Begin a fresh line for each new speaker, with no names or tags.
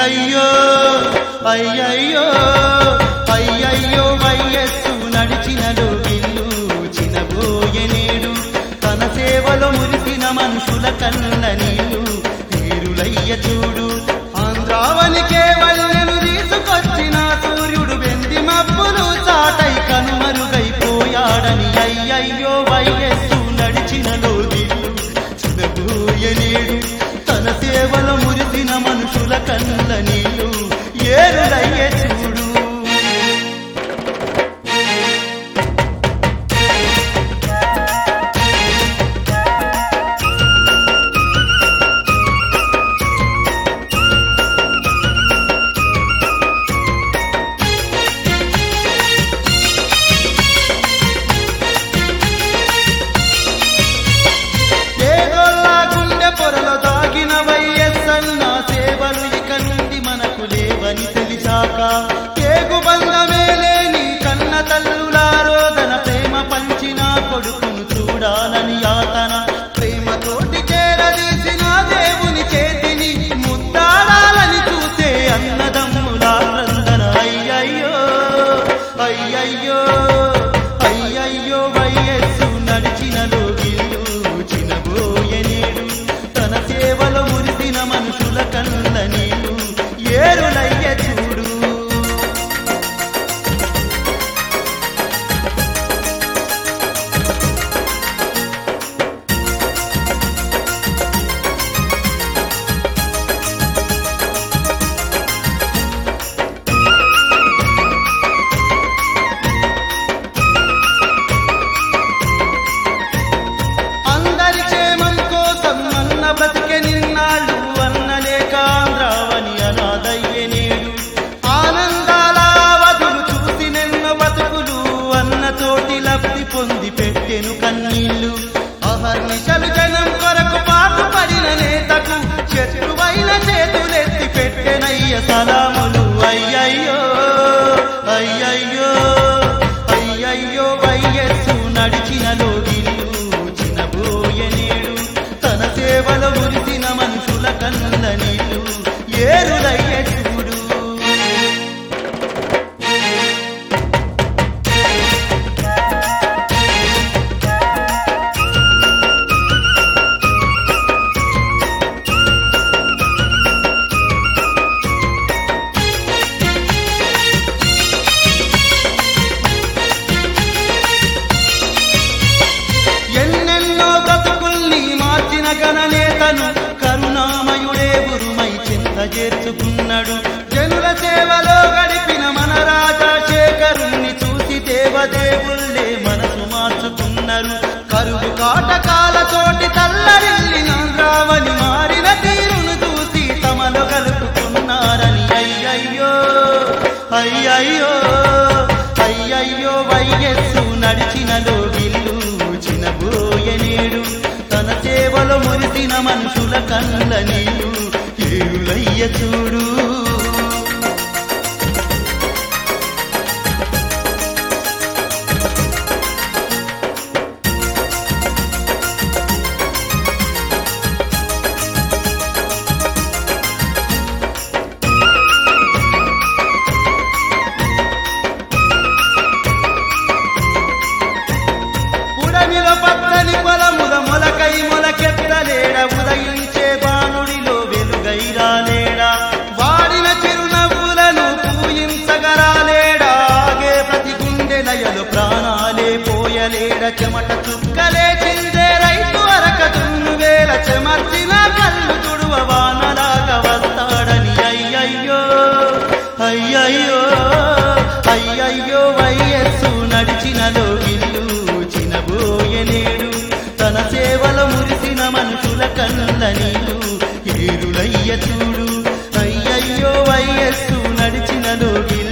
అయ్యయ్యో అయ్యయ్యో అయ్యయ్యో వయస్సు నడిచిన లోగిల్లు చినబోయే నేడు తన సేవలో మురిసిన మనుషుల కన్న నీళ్ళు తీరులయ్య చూడు ఆంధ్రావనికే వల్లెను తీసుకొచ్చిన సూర్యుడు వెంది మబ్బులు చాటై కనుమరుగైపోయాడని అయ్యయ్యో వయస్సు నడిచిన లోగిల్లు చినబోయే నేడు తన సేవలో మురిసిన మనుషుల కన్న నీళ్ళు ఏరులయ్య చూడు ఏదోలా గుండె పొరలో దాగిన వయ్యన్న సేవలు ఇక నుండి మనకు లేవని తెలిసాక ఏగు బంధమే లేని కన్న తల్లులా రోదన ప్రేమ పంచిన కొడుకును చూడాలని యాతన ప్రేమతోటి చేరదీసిన దేవుని చేతిని ముద్దాడాలని చూసే అన్నదమ్ములా క్రందన అయ్యయ్యో అయ్యయ్యో అయ్యయ్యో వయస్సు నడిచిన లోగిల్లు చినబోయే నేడు తన సేవలో మురిసిన మనుషుల కన్న నీళ్ళు ఏరులయ్య చూడు అందరి క్షేమం కోసం అన్న బ్రతికే నిన్నాళ్ళు అన్నలేక ఆంధ్రావని అనాదయ్యే నేడు ఆనందాల వదులు చూసి నిన్న బతుకులు అన్న తోటి లబ్ధి పొంది పెట్టెను కన్నీళ్ళు అహర్నిశలు జనం కొరకు పాటు పడిన నేతకు శత్రువైన చేతులెత్తి పెట్టెనయ్య సలాములు అయ్యయ్యో అయ్యయ్యో అయ్యయ్యో వయ్యస్సు నడిచిన లోగిల్లు చినబోయే నేడు తన సేవలో మురిసిన మనుషుల కన్న నీళ్ళు ఏరులయ్య చూడు ఎన్నెన్నో బ్రతుకుల్ని మార్చిన గణనేతను కరుణామయుడే గురుమై చింత చేర్చుకున్నాడు జనుల సేవలో గడిపిన మన రాజశేఖరుణ్ణి చూసి దేవదేవుళ్ళే మనసు మార్చుకున్నారు కరువు కాటకాల తోటి తల్లరిల్లిన రావని మారిన తీరును చూసి తమలో కలుపుకున్నారని అయ్యయ్యో అయ్యయ్యో అయ్యయ్యో వయ్యస్సు నడిచిన లోగిల్లు చినబోయే నేడు తన సేవలో మురిసిన మనుషుల కళ్ళ నీళ్ళు ఏరులయ్య చూడు పుడమిలో పచ్చని పొలముల మొలకై మొలకెత్తలేడ ఉదయించే బాణుడిలో వెలుగై రాలేడా వాడిన చిరునవ్వులను పూయించగరాలేడా ఆగే ప్రతి గుండె లయలు ప్రాణాలే పోయలేడ చెమట చుక్కలే చిందే రైతు అరక దున్ను వేల చెమర్చిన కళ్ళు తుడువ వానలాగా వస్తాడని అయ్యయ్యో అయ్యయ్యో అయ్యయ్యో వయస్సు నడిచిన లోగిల్లు చినబోయే నేడు తన సేవల మురిసిన మనుషుల కన్న నీళ్ళు ఏరులయ్య చూడు అయ్యయ్యో వయస్సు నడిచిన లోగిల్లు